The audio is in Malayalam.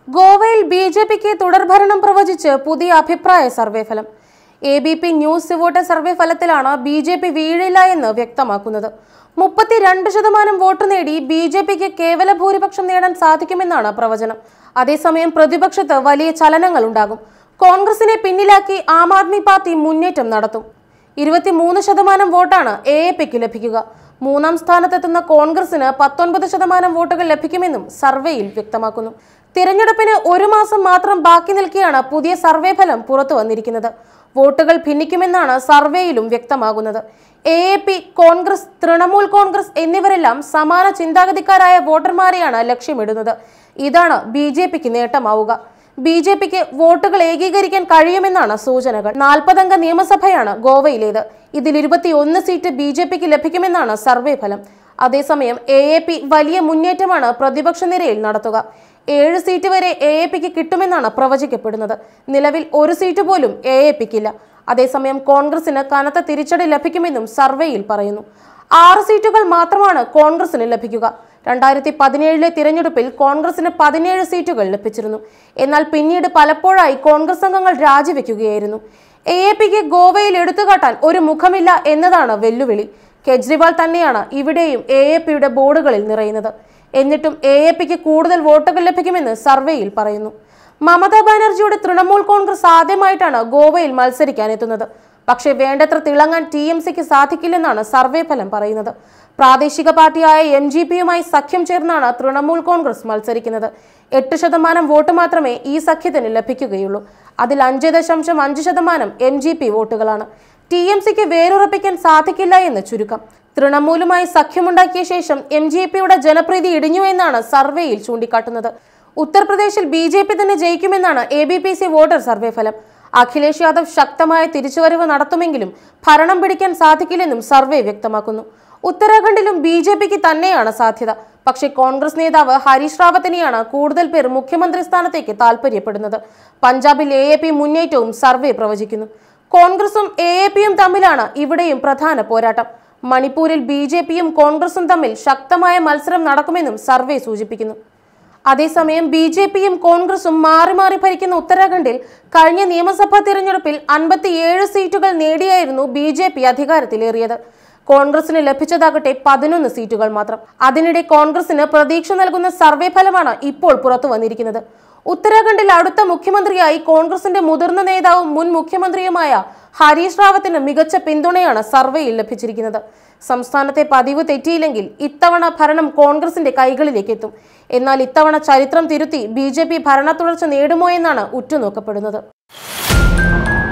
ഗോവയിൽ ബി ജെ പിക്ക് തുടർഭരണം പ്രവചിച്ച് പുതിയ അഭിപ്രായ സർവേ ഫലം A B P news vote survey ഫലത്തിലാണ് ബി ജെ പി വീഴില്ല എന്ന് വ്യക്തമാക്കുന്നത് മുപ്പത്തിരണ്ട് ശതമാനം വോട്ട് നേടി ബി ജെ പിക്ക് കേവല ഭൂരിപക്ഷം നേടാൻ സാധിക്കുമെന്നാണ് പ്രവചനം അതേസമയം പ്രതിപക്ഷത്ത് വലിയ ചലനങ്ങൾ ഉണ്ടാകും കോൺഗ്രസിനെ പിന്നിലാക്കി ആം ആദ്മി പാർട്ടി മുന്നേറ്റം നടത്തും ഇരുപത്തിമൂന്ന് ശതമാനം വോട്ടാണ് എ എ പിക്ക് ലഭിക്കുക മൂന്നാം സ്ഥാനത്തെത്തുന്ന കോൺഗ്രസിന് പത്തൊൻപത് ശതമാനം വോട്ടുകൾ ലഭിക്കുമെന്നും സർവേയിൽ വ്യക്തമാക്കുന്നു തിരഞ്ഞെടുപ്പിന് ഒരു മാസം മാത്രം ബാക്കി നിൽക്കെയാണ് പുതിയ സർവേ ഫലം പുറത്തു വന്നിരിക്കുന്നത് വോട്ടുകൾ ഭിന്നിക്കുമെന്നാണ് സർവേയിലും വ്യക്തമാകുന്നത് A A P Congress Trinamool Congress എന്നിവരെല്ലാം സമാന ചിന്താഗതിക്കാരായ വോട്ടർമാരെയാണ് ലക്ഷ്യമിടുന്നത് ഇതാണ് ബി ജെ പിക്ക് നേട്ടമാവുക ബി ജെ പിക്ക് വോട്ടുകൾ ഏകീകരിക്കാൻ കഴിയുമെന്നാണ് സൂചനകൾ നാൽപ്പതംഗ നിയമസഭയാണ് ഗോവയിലേത് ഇതിൽ ഇരുപത്തിയൊന്ന് സീറ്റ് ബി ജെ പിക്ക് ലഭിക്കുമെന്നാണ് സർവേ ഫലം അതേസമയം എ എ പി വലിയ മുന്നേറ്റമാണ് പ്രതിപക്ഷ നിരയിൽ നടത്തുക ഏഴ് സീറ്റ് വരെ എ എ പിക്ക് കിട്ടുമെന്നാണ് പ്രവചിക്കപ്പെടുന്നത് നിലവിൽ ഒരു സീറ്റ് പോലും എ എ പിക്കില്ല അതേസമയം കോൺഗ്രസിന് കനത്ത തിരിച്ചടി ലഭിക്കുമെന്നും സർവേയിൽ പറയുന്നു ആറ് സീറ്റുകൾ മാത്രമാണ് കോൺഗ്രസിന് ലഭിക്കുക രണ്ടായിരത്തി പതിനേഴിലെ തിരഞ്ഞെടുപ്പിൽ കോൺഗ്രസിന് പതിനേഴ് സീറ്റുകൾ ലഭിച്ചിരുന്നു എന്നാൽ പിന്നീട് പലപ്പോഴായി കോൺഗ്രസ് അംഗങ്ങൾ രാജിവെക്കുകയായിരുന്നു എ എ പിക്ക് ഗോവയിൽ എടുത്തുകാട്ടാൻ ഒരു മുഖമില്ല എന്നതാണ് വെല്ലുവിളി കെജ്രിവാൾ തന്നെയാണ് ഇവിടെയും എ എ പിയുടെ ബോർഡുകളിൽ നിറയുന്നത് എന്നിട്ടും എ എ പിക്ക് കൂടുതൽ വോട്ടുകൾ ലഭിക്കുമെന്ന് സർവേയിൽ പറയുന്നു മമതാ ബാനർജിയുടെ തൃണമൂൽ കോൺഗ്രസ് ആദ്യമായിട്ടാണ് ഗോവയിൽ മത്സരിക്കാനെത്തുന്നത് പക്ഷേ വേണ്ടത്ര തിളങ്ങാൻ ടി എം സിക്ക് സാധിക്കില്ലെന്നാണ് സർവേ ഫലം പറയുന്നത് പ്രാദേശിക പാർട്ടിയായ എം ജി പിയുമായി സഖ്യം ചേർന്നാണ് തൃണമൂൽ കോൺഗ്രസ് മത്സരിക്കുന്നത് എട്ട് ശതമാനം വോട്ട് മാത്രമേ ഈ സഖ്യത്തിന് ലഭിക്കുകയുള്ളൂ അതിൽ അഞ്ച് ദശാംശം അഞ്ച് ശതമാനം എം ജി പി വോട്ടുകളാണ് ടി എം സിക്ക് വേരുറപ്പിക്കാൻ സാധിക്കില്ല എന്ന് ചുരുക്കം തൃണമൂലുമായി സഖ്യമുണ്ടാക്കിയ ശേഷം എം ജി പിയുടെ ജനപ്രീതി ഇടിഞ്ഞു എന്നാണ് സർവേയിൽ ചൂണ്ടിക്കാട്ടുന്നത് ഉത്തർപ്രദേശിൽ ബി ജെ പി തന്നെ ജയിക്കുമെന്നാണ് A B P C voter survey ഫലം അഖിലേഷ് യാദവ് ശക്തമായ തിരിച്ചുവരവ് നടത്തുമെങ്കിലും ഭരണം പിടിക്കാൻ സാധിക്കില്ലെന്നും സർവേ വ്യക്തമാക്കുന്നു ഉത്തരാഖണ്ഡിലും ബി ജെ പിക്ക് തന്നെയാണ് സാധ്യത പക്ഷേ കോൺഗ്രസ് നേതാവ് ഹരീഷ് റാവത്തിനെയാണ് കൂടുതൽ പേർ മുഖ്യമന്ത്രി സ്ഥാനത്തേക്ക് താൽപര്യപ്പെടുന്നത് പഞ്ചാബിൽ എ എ പി മുന്നേറ്റവും സർവേ പ്രവചിക്കുന്നു കോൺഗ്രസും എ എ പിയും തമ്മിലാണ് ഇവിടെയും പ്രധാന പോരാട്ടം മണിപ്പൂരിൽ ബി ജെ പിയും കോൺഗ്രസും തമ്മിൽ ശക്തമായ മത്സരം നടക്കുമെന്നും സർവേ സൂചിപ്പിക്കുന്നു അതേസമയം ബി ജെ പിയും കോൺഗ്രസും മാറി മാറി ഭരിക്കുന്ന ഉത്തരാഖണ്ഡിൽ കഴിഞ്ഞ നിയമസഭാ തിരഞ്ഞെടുപ്പിൽ അൻപത്തിയേഴ് സീറ്റുകൾ നേടിയായിരുന്നു ബി ജെ പി അധികാരത്തിലേറിയത് കോൺഗ്രസിന് ലഭിച്ചതാകട്ടെ പതിനൊന്ന് സീറ്റുകൾ മാത്രം അതിനിടെ കോൺഗ്രസിന് പ്രതീക്ഷ നൽകുന്ന സർവേ ഫലമാണ് ഇപ്പോൾ പുറത്തു വന്നിരിക്കുന്നത് ഉത്തരാഖണ്ഡിൽ അടുത്ത മുഖ്യമന്ത്രിയായി കോൺഗ്രസിന്റെ മുതിർന്ന നേതാവും മുൻ മുഖ്യമന്ത്രിയുമായ ഹരീഷ് റാവത്തിന് മികച്ച പിന്തുണയാണ് സർവേയിൽ ലഭിച്ചിരിക്കുന്നത് സംസ്ഥാനത്തെ പതിവ് തെറ്റിയില്ലെങ്കിൽ ഇത്തവണ ഭരണം കോൺഗ്രസിന്റെ കൈകളിലേക്ക് എത്തും എന്നാൽ ഇത്തവണ ചരിത്രം തിരുത്തി ബി ഭരണ തുടർച്ച നേടുമോ എന്നാണ് ഉറ്റുനോക്കപ്പെടുന്നത്